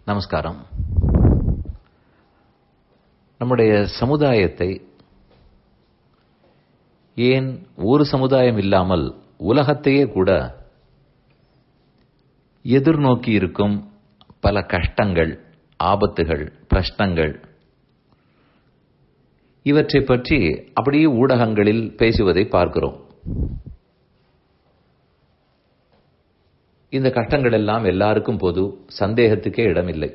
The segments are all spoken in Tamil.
நமஸ்காரம் நம்முடைய சமுதாயத்தை ஏன் ஒரு சமுதாயம் இல்லாமல் உலகத்தையே கூட எதிர்நோக்கி இருக்கும் பல கஷ்டங்கள் ஆபத்துகள் பிரஷ்னங்கள் இவற்றை பற்றி அப்படியே ஊடகங்களில் பேசுவதை பார்க்கிறோம் இந்த கஷ்டங்கள் எல்லாம் எல்லாருக்கும் பொது சந்தேகத்துக்கே இடமில்லை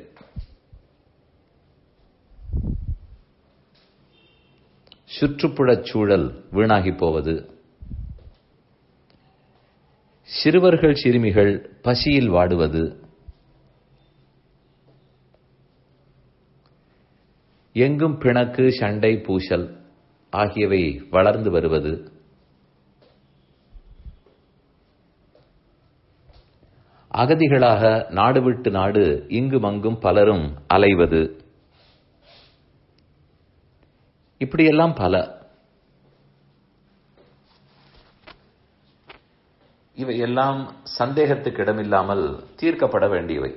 சுற்றுப்புறச் சூழல் வீணாகி போவது சிறுவர்கள் சிறுமிகள் பசியில் வாடுவது எங்கும் பிணக்கு சண்டை பூசல் ஆகியவை வளர்ந்து வருவது அகதிகளாக நாடு விட்டு நாடு இங்கும் அங்கும் பலரும் அலைவது இப்படியெல்லாம் பல இவை எல்லாம் சந்தேகத்துக்கு இடமில்லாமல் தீர்க்கப்பட வேண்டியவை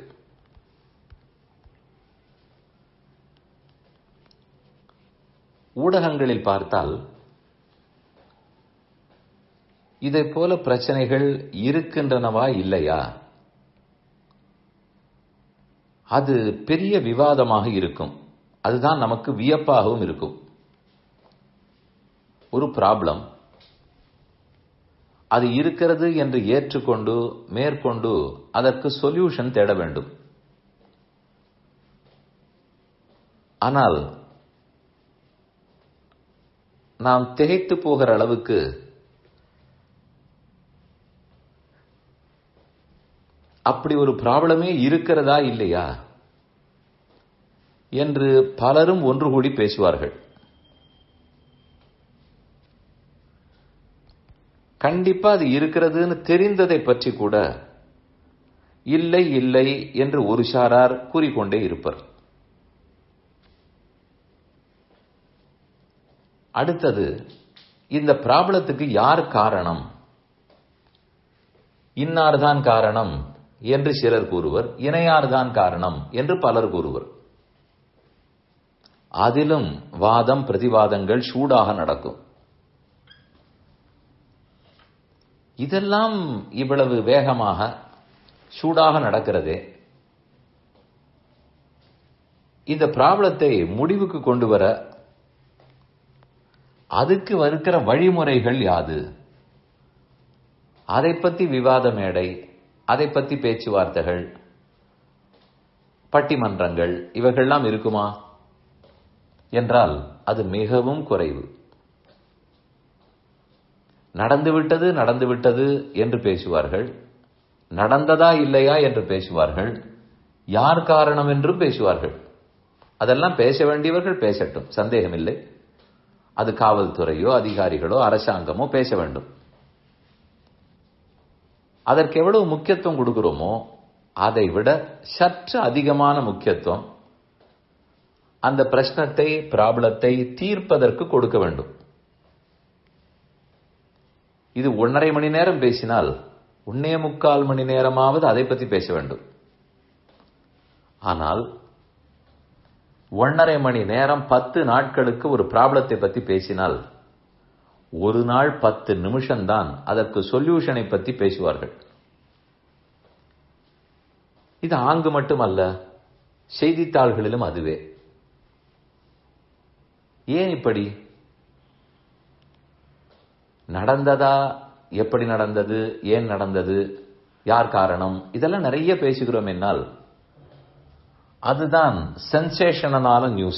ஊடகங்களில் பார்த்தால் இதை போல பிரச்சனைகள் இருக்கின்றனவா இல்லையா அது பெரிய விவாதமாக இருக்கும் அதுதான் நமக்கு வியப்பாகவும் இருக்கும் ஒரு ப்ராப்ளம் அது இருக்கிறது என்று ஏற்றுக்கொண்டு மேற்கொண்டு அதற்கு சொல்யூஷன் தேட வேண்டும் ஆனால் நாம் திகைத்து போகிற அளவுக்கு அப்படி ஒரு ப்ராப்ளமே இருக்கிறதா இல்லையா என்று பலரும் ஒன்று கூடி பேசுவார்கள் கண்டிப்பா அது இருக்கிறதுன்னு தெரிந்ததை பற்றி கூட இல்லை இல்லை என்று ஒரு சாரார் கூறிக்கொண்டே இருப்பர் அடுத்தது இந்த ப்ராப்ளத்துக்கு யார் காரணம் இன்னார்தான் காரணம் என்று சிலர் கூறுவர் இணையார்தான் காரணம் என்று பலர் கூறுவர் அதிலும் வாதம் பிரதிவாதங்கள் சூடாக நடக்கும் இதெல்லாம் இவ்வளவு வேகமாக சூடாக நடக்கிறதே இந்த ப்ராப்ளத்தை முடிவுக்கு கொண்டு வர அதுக்கு வருகிற வழிமுறைகள் யாது அதை பத்தி விவாத மேடை அதை பத்தி பேச்சுவார்த்தைகள் பட்டிமன்றங்கள் இவைகள்லாம் இருக்குமா என்றால் அது மிகவும் குறைவு நடந்துவிட்டது நடந்துவிட்டது என்று பேசுவார்கள் நடந்ததா இல்லையா என்று பேசுவார்கள் யார் காரணம் என்றும் பேசுவார்கள் அதெல்லாம் பேச வேண்டியவர்கள் பேசட்டும் சந்தேகமில்லை அது காவல்துறையோ அதிகாரிகளோ அரசாங்கமோ பேச வேண்டும் அதற்கு எவ்வளவு முக்கியத்துவம் கொடுக்கிறோமோ அதை விட சற்று அதிகமான முக்கியத்துவம் அந்த பிரச்சனத்தை பிராப்ளத்தை தீர்ப்பதற்கு கொடுக்க வேண்டும் இது ஒன்றரை மணி நேரம் பேசினால் ஒன்னே முக்கால் மணி நேரமாவது அதை பற்றி பேச வேண்டும் ஆனால் ஒன்றரை மணி நேரம் பத்து நாட்களுக்கு ஒரு ப்ராப்ளத்தை பற்றி பேசினால் ஒரு நாள் பத்து நிமிஷம்தான் அதற்கு சொல்யூஷனை பற்றி பேசுவார்கள் இது ஆங்கு மட்டுமல்ல செய்தித்தாள்களிலும் அதுவே ஏன் இப்படி நடந்ததா எப்படி நடந்தது ஏன் நடந்தது யார் காரணம் இதெல்லாம் நிறைய பேசுகிறோம் என்னால் அதுதான் சென்சேஷனான நியூஸ்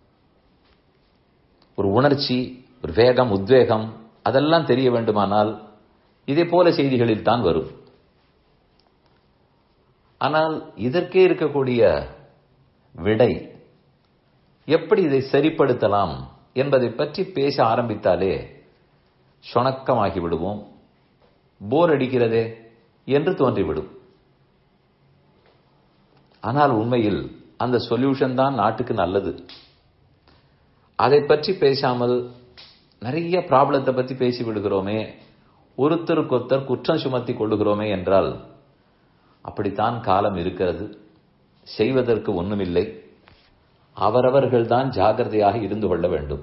ஒரு உணர்ச்சி ஒரு வேகம் உத்வேகம் அதெல்லாம் தெரிய வேண்டுமானால் இதே போல செய்திகளில் தான் வரும் ஆனால் இதற்கே இருக்கக்கூடிய விடை எப்படி இதை சரிப்படுத்தலாம் என்பதை பற்றி பேச ஆரம்பித்தாலே சொணக்கமாகி விடுவோம் போர் அடிக்கிறதே என்று தோன்றிவிடும் ஆனால் உண்மையில் அந்த சொல்யூஷன் தான் நாட்டுக்கு நல்லது அதை பற்றி பேசாமல் நிறைய ப்ராப்ளத்தை பற்றி பேசி விடுகிறோமே ஒருத்தருக்கொருத்தர் குற்றம் சுமத்தி கொள்ளுகிறோமே என்றால் அப்படித்தான் காலம் இருக்கிறது செய்வதற்கு ஒண்ணுமில்லை அவரவர்கள்தான் ஜாகிரதையாக இருந்து கொள்ள வேண்டும்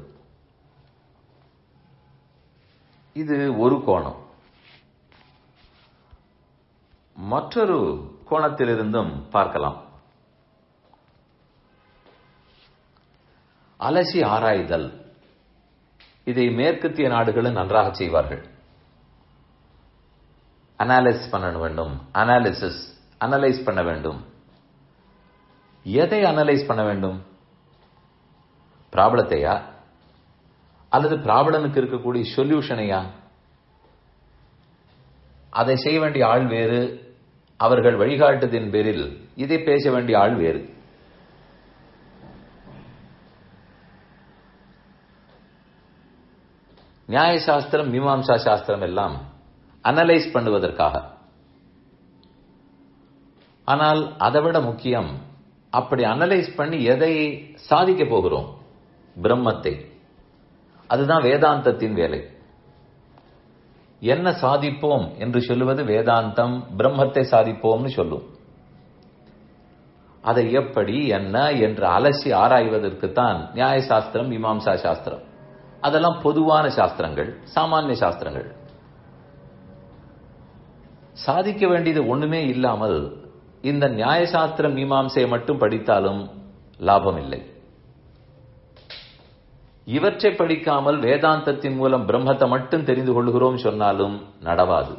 இது ஒரு கோணம் மற்றொரு கோணத்திலிருந்தும் பார்க்கலாம் அலசி ஆராய்தல் இதை மேற்கத்திய நாடுகளும் நன்றாக செய்வார்கள் அனாலிஸ் பண்ண வேண்டும் அனாலிசிஸ் அனலைஸ் பண்ண வேண்டும் எதை அனலைஸ் பண்ண வேண்டும் ப்ராப்ளத்தையா அல்லது ப்ராப்ளனுக்கு இருக்கக்கூடிய சொல்யூஷனையா அதை செய்ய வேண்டிய ஆள் வேறு அவர்கள் வழிகாட்டுதின் பேரில் இதை பேச வேண்டிய ஆள் வேறு நியாய சாஸ்திரம் மீமாம்சா சாஸ்திரம் எல்லாம் அனலைஸ் பண்ணுவதற்காக ஆனால் அதை விட முக்கியம் அப்படி அனலைஸ் பண்ணி எதை சாதிக்க போகிறோம் பிரம்மத்தை அதுதான் வேதாந்தத்தின் வேலை என்ன சாதிப்போம் என்று சொல்லுவது வேதாந்தம் பிரம்மத்தை சாதிப்போம்னு சொல்லும் அதை எப்படி என்ன என்று அலசி ஆராய்வதற்குத்தான் நியாய சாஸ்திரம் மீமாம்சா சாஸ்திரம் அதெல்லாம் பொதுவான சாஸ்திரங்கள் சாமானிய சாஸ்திரங்கள் சாதிக்க வேண்டியது ஒண்ணுமே இல்லாமல் இந்த நியாயசாஸ்திரம் மீமாம்சையை மட்டும் படித்தாலும் லாபம் இல்லை இவற்றை படிக்காமல் வேதாந்தத்தின் மூலம் பிரம்மத்தை மட்டும் தெரிந்து கொள்கிறோம் சொன்னாலும் நடவாது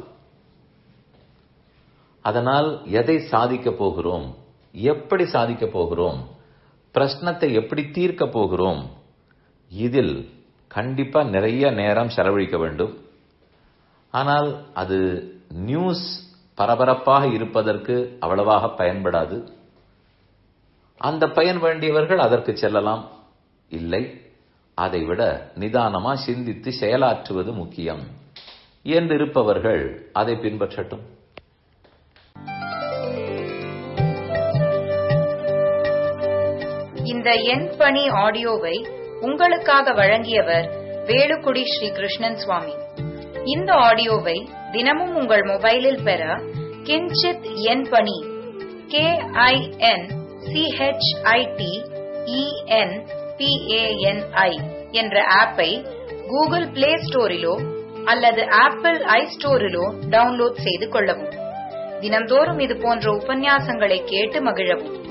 அதனால் எதை சாதிக்க போகிறோம் எப்படி சாதிக்க போகிறோம் பிரश्னத்தை எப்படி தீர்க்க போகிறோம் இதில் கண்டிப்பா நிறைய நேரம் செலவழிக்க வேண்டும் ஆனால் அது நியூஸ் பரபரப்பாக இருப்பதற்கு அவ்வளவாக பயன்படாது அந்த பயன் வேண்டியவர்கள் அதற்கு செல்லலாம் இல்லை அதைவிட நிதானமா சிந்தித்து செயலாற்றுவது முக்கியம் என்றிருப்பவர்கள் அதை பின்பற்றட்டும் இந்த எண் பணி ஆடியோவை உங்களுக்காக வழங்கியவர் வேலுக்குடி ஸ்ரீ கிருஷ்ணன் சுவாமி இந்த ஆடியோவை தினமும் உங்கள் மொபைலில் பெற கிஞ்சித் எண் பணி கே ஐ என் சிஹெச்ஐடி இஎன் பிஏஎன்ஐ என்ற ஆப்பை கூகுள் பிளே ஸ்டோரிலோ அல்லது ஆப்பிள் ஐ ஸ்டோரிலோ டவுன்லோட் செய்து கொள்ளவும் தினம்தோறும் இது போன்ற உபன்யாசங்களை கேட்டு மகிழவும்